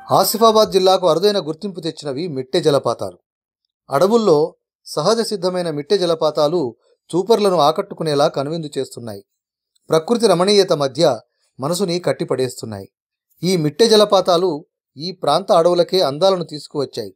ఆసిఫాబాద్ జిల్లాకు అరుదైన గుర్తింపు తెచ్చినవి మిట్టె జలపాతాలు అడవుల్లో సహజ సిద్ధమైన మిట్టె జలపాతాలు చూపర్లను ఆకట్టుకునేలా కనువిందు చేస్తున్నాయి ప్రకృతి రమణీయత మధ్య మనసుని కట్టిపడేస్తున్నాయి ఈ మిట్టె జలపాతాలు ఈ ప్రాంత అడవులకే అందాలను తీసుకువచ్చాయి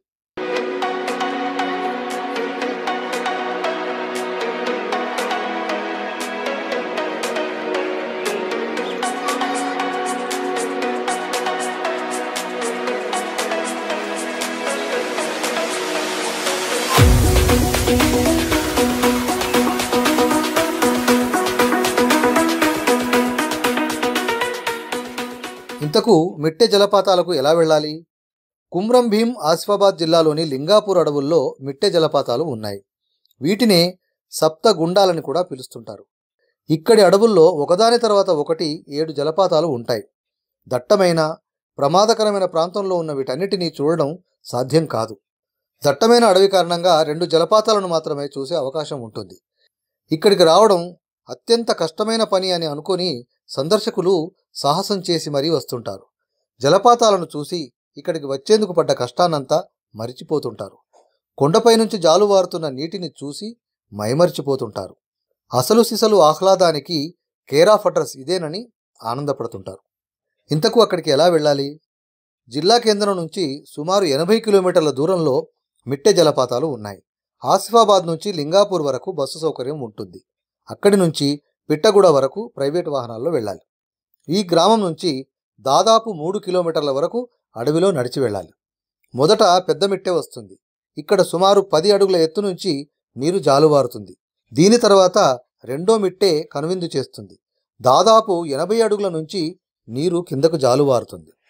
ఇంతకు మిట్టె జలపాతాలకు ఎలా వెళ్ళాలి కుమ్రం భీం ఆసిఫాబాద్ జిల్లాలోని లింగాపూర్ అడవుల్లో మిట్టె జలపాతాలు ఉన్నాయి వీటినే సప్త గుండాలని కూడా పిలుస్తుంటారు ఇక్కడి అడవుల్లో ఒకదాని తర్వాత ఒకటి ఏడు జలపాతాలు ఉంటాయి దట్టమైన ప్రమాదకరమైన ప్రాంతంలో ఉన్న వీటన్నిటినీ చూడడం సాధ్యం కాదు దట్టమైన అడవి కారణంగా రెండు జలపాతాలను మాత్రమే చూసే అవకాశం ఉంటుంది ఇక్కడికి రావడం అత్యంత కష్టమైన పని అని అనుకొని సందర్శకులు సాహసం చేసి మరీ వస్తుంటారు జలపాతాలను చూసి ఇక్కడికి వచ్చేందుకు పడ్డ కష్టాన్నంతా మరిచిపోతుంటారు కొండపై నుంచి జాలువారుతున్న నీటిని చూసి మైమరిచిపోతుంటారు అసలు సిసలు ఆహ్లాదానికి కేర్ ఆఫ్ అడ్రస్ ఇదేనని ఆనందపడుతుంటారు ఇంతకు అక్కడికి ఎలా వెళ్ళాలి జిల్లా కేంద్రం నుంచి సుమారు ఎనభై కిలోమీటర్ల దూరంలో మిట్టె జలపాతాలు ఉన్నాయి ఆసిఫాబాద్ నుంచి లింగాపూర్ వరకు బస్సు సౌకర్యం ఉంటుంది అక్కడి నుంచి పిట్టగూడ వరకు ప్రైవేట్ వాహనాల్లో వెళ్ళాలి ఈ గ్రామం నుంచి దాదాపు మూడు కిలోమీటర్ల వరకు అడవిలో నడిచి వెళ్ళాలి మొదట పెద్ద మిట్టె వస్తుంది ఇక్కడ సుమారు పది అడుగుల ఎత్తు నుంచి నీరు జాలువారుతుంది దీని తర్వాత రెండో మిట్టె కనువిందు చేస్తుంది దాదాపు ఎనభై అడుగుల నుంచి నీరు కిందకు జాలువారుతుంది